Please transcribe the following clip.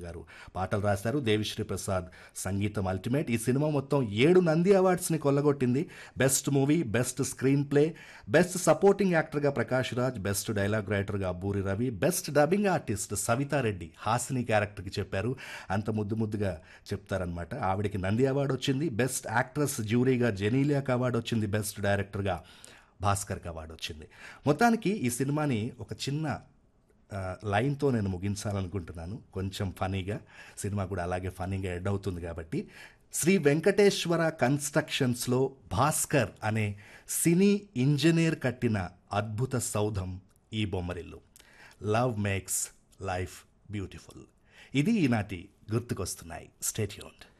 గారు పాటలు రాశారు దేవిశ్రీ ప్రసాద్ సంగీతం అల్టిమేట్ ఈ సినిమా మొత్తం ఏడు నంది అవార్డ్స్ని కొల్లగొట్టింది best movie best screenplay best supporting యాక్టర్గా ప్రకాష్ రాజ్ బెస్ట్ డైలాగ్ రైటర్గా బూరి Ravi best dubbing artist Savithareddy Hasini క్యారెక్టర్కి చెప్పారు అంత ముద్దు ముద్దుగా చెప్తారనమాట ఆవిడకి నంది అవార్డు వచ్చింది బెస్ట్ యాక్ట్రెస్ జ్యూరీగా జెనీలియాకి అవార్డు వచ్చింది బెస్ట్ డైరెక్టర్గా భాస్కర్కి అవార్డు వచ్చింది మొత్తానికి ఈ సినిమాని ఒక చిన్న ఆ, లైన్తో నేను ముగించాలనుకుంటున్నాను కొంచెం ఫనీగా సినిమా కూడా అలాగే ఫనీగా ఎడ్ అవుతుంది కాబట్టి శ్రీ వెంకటేశ్వర కన్స్ట్రక్షన్స్లో భాస్కర్ అనే సినీ ఇంజనీర్ కట్టిన అద్భుత సౌధం ఈ Bommarillu love makes life beautiful ఇది ఈనాటి గుర్తుకొస్తున్నాయి స్టేట్యూన్డ్